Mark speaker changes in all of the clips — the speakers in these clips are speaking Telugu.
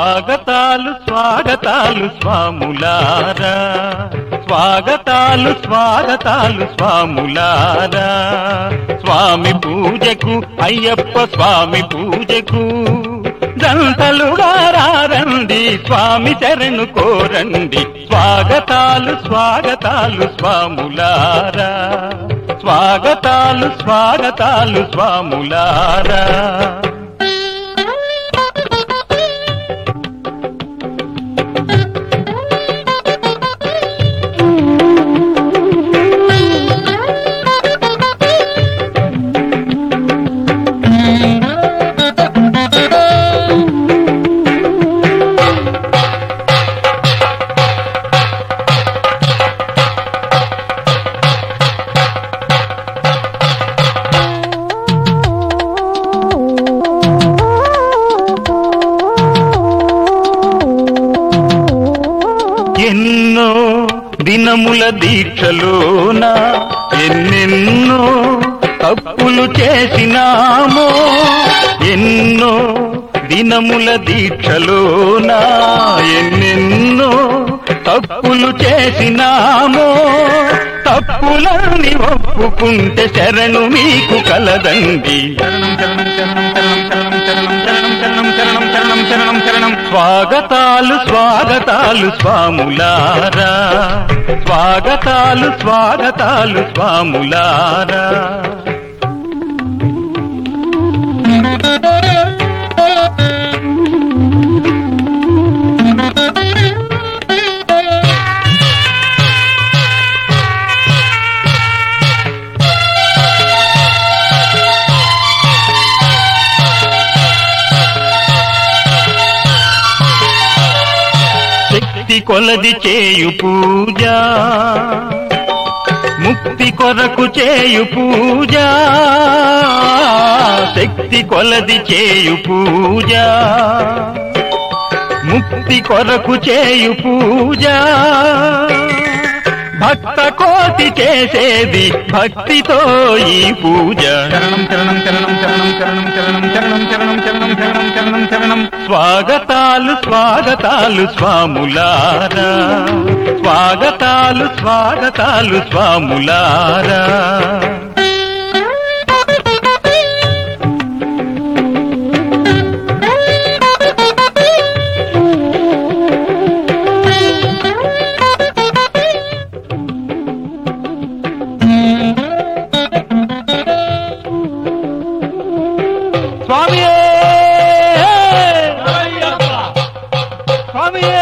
Speaker 1: స్వాగతాలు స్వాగతాలు స్వాములారా స్వాగతాలు స్వాగతాలు స్వాములారా స్వామి పూజకు అయ్యప్ప స్వామి పూజకు జంటలుగా రండి స్వామి శరణు కోరండి స్వాగతాలు స్వాగతాలు స్వాములారా స్వాగతాలు స్వాగతాలు స్వాములారా ఎన్నో దినముల దీక్షలోన ఎన్నెన్నో తప్పులు చేసినామో ఎన్నో దినముల దీక్షలోన ఎన్నెన్నో తప్పులు చేసినామో తప్పులని ఒప్పుకుంటే శరణు మీకు కలదండి
Speaker 2: చరణం చరణం చరణం చరణం చరణం చరణం చరణం చరణం చరణం చరణం చరణం
Speaker 1: స్వాగతాలు స్వాగతాలు స్వాములారా స్వాగతాలు స్వాగతాలు స్వాములారా శక్తి కొలది చేయు పూజ ముక్తి కొరకు చేయు పూజ శక్తి కొలది చేయు పూజ ముక్తి కొరకు చేయు పూజ భక్త కోటి చేసేది భక్తితో ఈ పూజ
Speaker 2: చరణం చరణం చరణం చరణం చరణం చరణం చరణం చరణం చరణం చరణం చరణం చరణం
Speaker 1: స్వాగతాలు స్వాగతాలు స్వాములారా స్వాగతాలు స్వాగతాలు స్వాములారా స్వామియే స్వామియే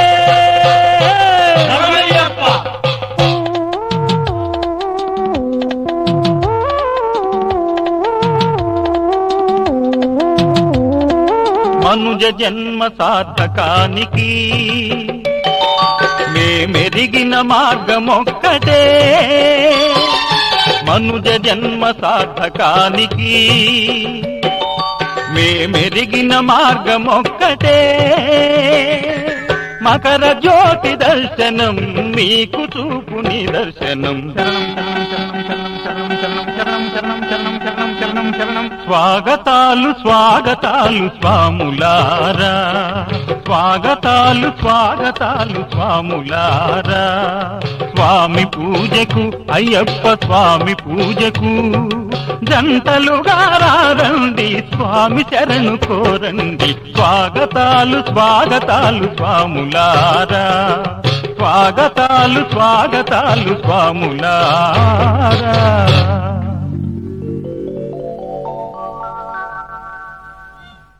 Speaker 1: మనుజ జన్మ సార్థకానికి మేమెరిగిన మార్గమొక్కటే మనుజ జన్మ సార్థకానికి మేమెరిగిన మార్గమొక్కటే మకర జ్యోతి దర్శనం మీకు చూపు నిదర్శనం
Speaker 2: చరణం చరణం చరణం చరణం చరణం చరణం చరణం చరణం చరణం చరణం చరణం
Speaker 1: స్వాగతాలు స్వాగతాలు స్వాములారా స్వాగతాలు స్వాగతాలు స్వాములారా స్వామి పూజకు అయ్యప్ప స్వామి పూజకు జంటలుగా రండి స్వామి శరణు కోరండి స్వాగతాలు స్వాగతాలు స్వాములారా స్వాగతాలు స్వాగతాలు స్వాములారా